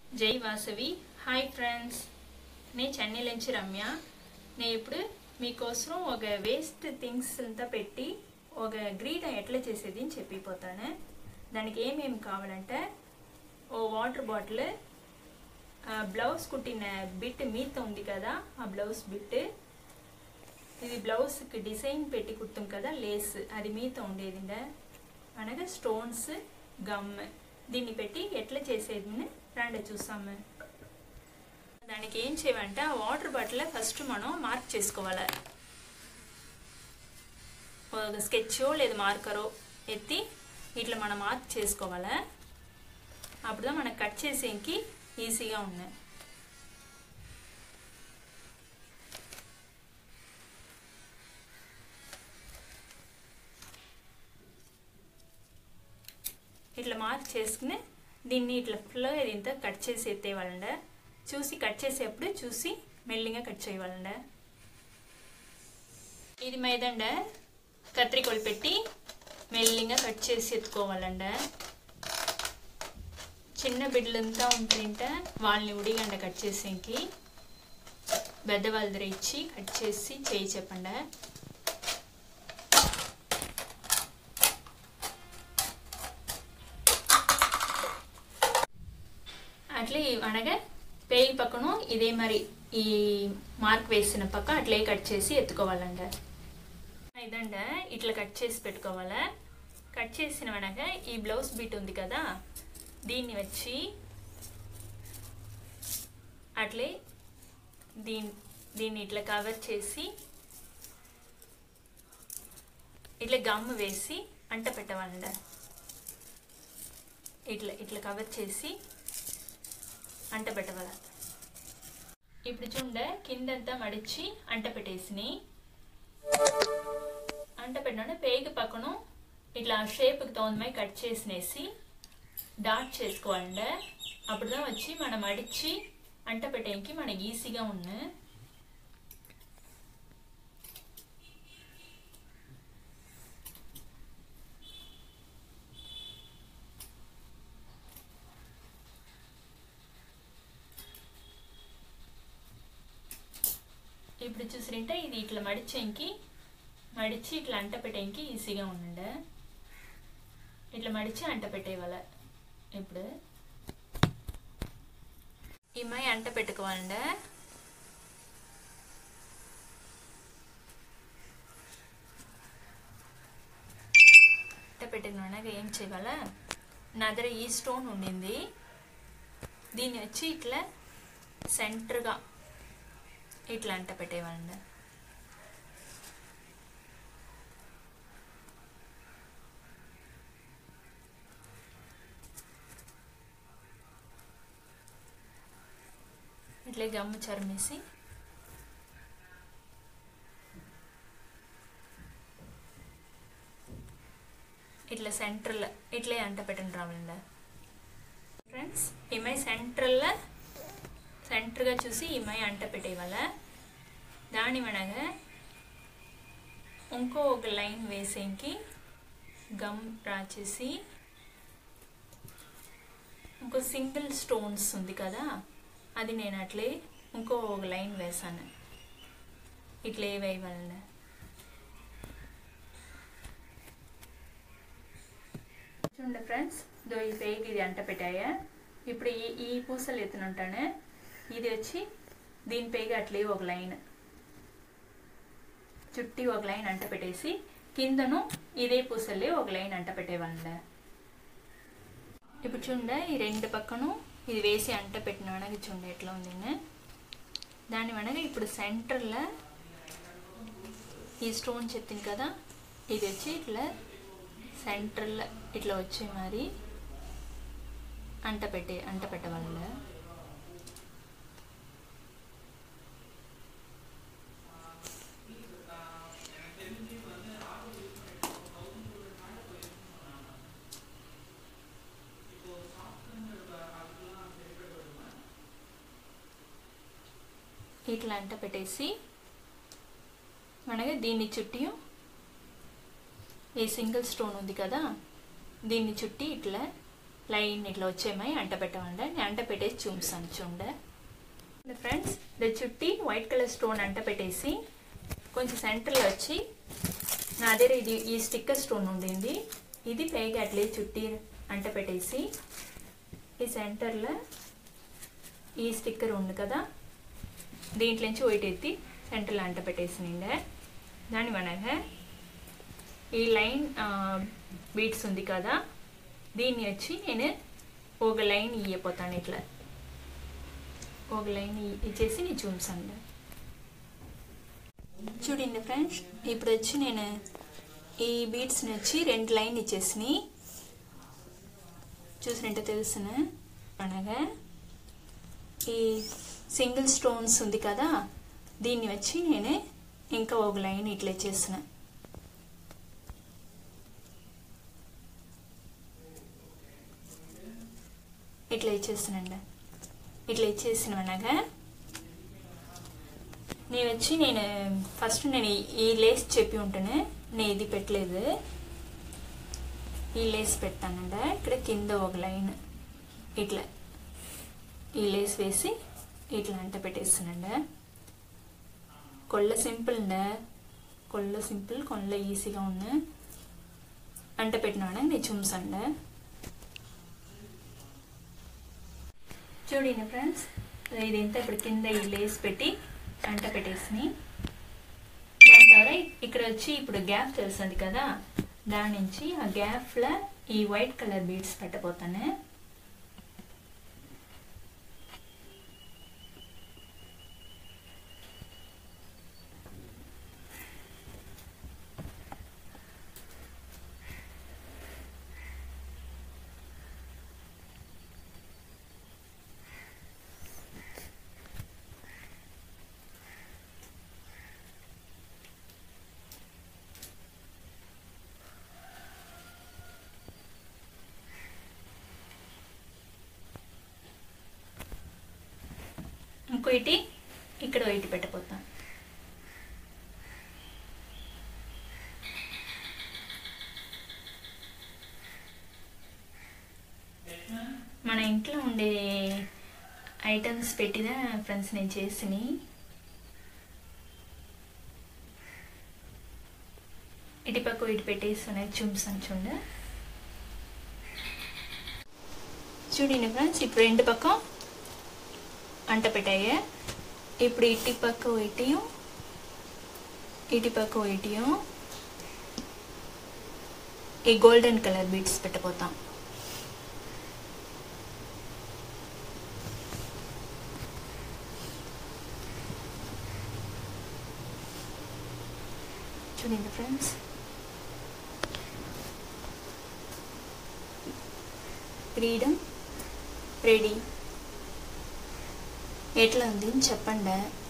జై Vasavi hi friends నేను చెన్నై నుంచి రమ్య నేను ఇప్పుడు మీకోసం ఒక వేస్ట్ థింగ్స్ అంతా పెట్టి ఒక గ్రీట ఎట్లా చేసేది అని చెప్పిపోతాను దానికి ఏమేమి కావాలంటే ఓ వాటర్ బాటిల్ బ్లౌజ్ కుట్టిన బిట్ మీత ఉంది కదా ఆ బ్లౌజ్ బిట్ ఇది బ్లౌజ్కి డిజైన్ పెట్టి కుడతాం కదా లేస్ అది మీత ఉండేది అనగా స్టోన్స్ గమ్ దీన్ని పెట్టి ఎట్లా చేసేది రండి చూసాము దానికి ఏం చేయమంటే ఆ వాటర్ బాటిల్ ఫస్ట్ మనం మార్క్ చేసుకోవాలి ఒక స్కెచ్ లేదా మార్కరో ఎత్తి ఇట్లా మనం మార్క్ చేసుకోవాలి అప్పుడు మనకు కట్ చేసేకి ఈజీగా ఉన్నాయి ఇట్లా మార్క్ చేసుకుని దీన్ని ఇట్లా ఫుల్గా ఇంత కట్ చేసి ఎత్తేవాళ్ళండ చూసి కట్ చేసేప్పుడు చూసి మెల్లిగా కట్ చేయవాళ్ళండ ఇది మైదండ కత్రికొలు పెట్టి మెల్లిగా కట్ చేసి ఎత్తుకోవాలండ చిన్న బిడ్డలంతా ఉంటుంట వాళ్ళని ఉడిగండ కట్ చేసేకి పెద్ద వాళ్ళ దగ్గర ఇచ్చి కట్ చేసి చేయి చెప్పండి అట్లే అనగా పేయి పక్కన ఇదే మరి ఈ మార్క్ వేసిన పక్క అట్లే కట్ చేసి ఎత్తుకోవాలంట ఇదండ ఇట్లా కట్ చేసి పెట్టుకోవాలా కట్ చేసిన అనగా ఈ బ్లౌజ్ బీట్ ఉంది కదా దీన్ని వచ్చి అట్లే దీని దీన్ని ఇట్లా కవర్ చేసి ఇట్లా గమ్ వేసి అంట పెట్టవాలంట ఇట్లా ఇట్లా కవర్ చేసి అంట పెట్టవాల ఇప్పుడు చూడ కిందంతా మడిచి అంట పెట్టేసి అంట పెట్టిన పేగు పక్కన ఇట్లా షేప్కి తోందమై కట్ చేసినేసి డాట్ చేసుకోవాలండ అప్పుడుదా వచ్చి మనం మడిచి అంట పెట్టేకి మనకి ఈజీగా ఉన్న ఇప్పుడు చూసినంటే ఇది ఇట్లా మడిచేంకి మడిచి ఇట్లా అంట పెట్టేంకి ఈజీగా ఉండండి ఇట్లా మడిచి అంట పెట్టేవాళ్ళ ఇప్పుడు ఈ మై అంట పెట్టుకోవాలండి అంట పెట్టుకున్నాక ఏం చేయాలా నా దగ్గర ఈ స్టోన్ ఉండింది దీన్ని వచ్చి ఇట్లా సెంటర్గా ఇట్లా అంట పెట్టేవాళ్ళండి ఇట్లే గమ్ము చరిమేసి ఇట్లా సెంటర్లో ఇట్లే అంట పెట్టండి రావాలండి ఫ్రెండ్స్ ఈమె సెంట్రల్లో సెంటర్గా చూసి ఈమె అంట పెట్టేవాళ్ళ దాని మనగా ఇంకో ఒక లైన్ వేసేకి గమ్ రాచేసి ఇంకో సింగిల్ స్టోన్స్ ఉంది కదా అది నేను అట్లే ఇంకో ఒక లైన్ వేసాను ఇట్లే వేయవలన చూడండి ఫ్రెండ్స్ దో ఈ పేగి ఇది అంట పెట్టాయా ఇప్పుడు ఈ ఈ పూసలు ఎత్తునుంటాను ఇది వచ్చి దీని పేగి అట్లే ఒక లైన్ చుట్టి ఒక లైన్ అంట పెట్టేసి కిందను ఇదే పూసలే ఒక లైన్ అంట పెట్టేవాళ్ళ ఇప్పుడు చూడ ఈ రెండు పక్కను ఇది వేసి అంట పెట్టిన వనగ చూడ ఎట్లా ఉంది దాని వనగ ఇప్పుడు సెంటర్లో ఈ స్టోన్ చెప్పింది కదా ఇది వచ్చి ఇట్లా సెంటర్లో ఇట్లా వచ్చి మరి అంట పెట్టే అంట పెట్టవాళ్ళ ఇట్లా అంట పెట్టేసి మనకి దీన్ని చుట్టి ఈ సింగిల్ స్టోన్ ఉంది కదా దీన్ని చుట్టి ఇట్లా లైన్ ఇట్లా వచ్చేమాయి అంట పెట్టమండ నేను అంట పెట్టేసి చూపిస్తాను చూడ ఫ్రెండ్స్ ఇది చుట్టి వైట్ కలర్ స్టోన్ అంట పెట్టేసి కొంచెం సెంటర్లో వచ్చి నా దగ్గర ఇది ఈ స్టిక్కర్ స్టోన్ ఉండింది ఇది పైగా అట్లే చుట్టి అంట పెట్టేసి ఈ సెంటర్లో ఈ స్టిక్కర్ ఉంది కదా దీంట్లో నుంచి వైట్ ఎత్తి సెంటర్లో అంట పెట్టేసి నిండే దాని మనగా ఈ లైన్ బీట్స్ ఉంది కదా దీన్ని వచ్చి నేను ఒక లైన్ ఇయ్యపోతాను ఇట్లా ఒక లైన్ ఇచ్చేసి నేను చూసాను చూడండి ఫ్రెండ్స్ ఇప్పుడు వచ్చి నేను ఈ బీట్స్ని వచ్చి రెండు లైన్ ఇచ్చేసి చూసినట్టు తెలుసిన అనగా ఈ సింగిల్ స్టోన్స్ ఉంది కదా దీన్ని వచ్చి నేను ఇంకా ఒక లైన్ ఇట్లా ఇచ్చేసిన ఇట్లా ఇచ్చేస్తానండి ఇట్లా ఇచ్చేసిన అనగా నేను వచ్చి నేను ఫస్ట్ నేను ఈ- ఈ లేస్ చెప్పి ఉంటాను నేను ఇది పెట్టలేదు ఈ లేస్ పెడతానండ ఇక్కడ కింద ఒక లైన్ ఇట్లా ఈ లేస్ వేసి ఇట్లా అంట పెట్టేస్తానండ కొల్ల సింపుల్ ఉండ కొల్ల సింపుల్ కొల్ల ఈజీగా ఉన్న అంట పెట్టినాడ నేను చూసండ చూడండి ఫ్రెండ్స్ ఇది ఇంత ఇప్పుడు కింద ఈ లేస్ పెట్టి అంట పెట్టేసి దాని తర్వాత ఇక్కడ వచ్చి ఇప్పుడు గ్యాప్ తెలుస్తుంది కదా దాని నుంచి ఆ గ్యాప్లో ఈ వైట్ కలర్ బీడ్స్ పెట్టబోతాను ఇంకో ఇటు ఇక్కడ ఇటు పెట్టబోతాను మన ఇంట్లో ఉండే ఐటమ్స్ పెట్టిన ఫ్రెండ్స్ నేను చేసిని ఇటు పక్క ఇటు పెట్టేసి అనేది చూపిస్తాను చూడ చూడండి ఫ్రెండ్స్ ఇప్పుడు రెండు పక్కం అంట పెట్టాయి ఇప్పుడు ఇటు పక్క వైటియం ఇటు పక్క వైటియం ఈ గోల్డెన్ కలర్ బీడ్స్ పెట్టబోతాం చూడండి ఫ్రెండ్స్ ఫ్రీడమ్ రెడీ ఎట్లా ఉంది చెప్పండి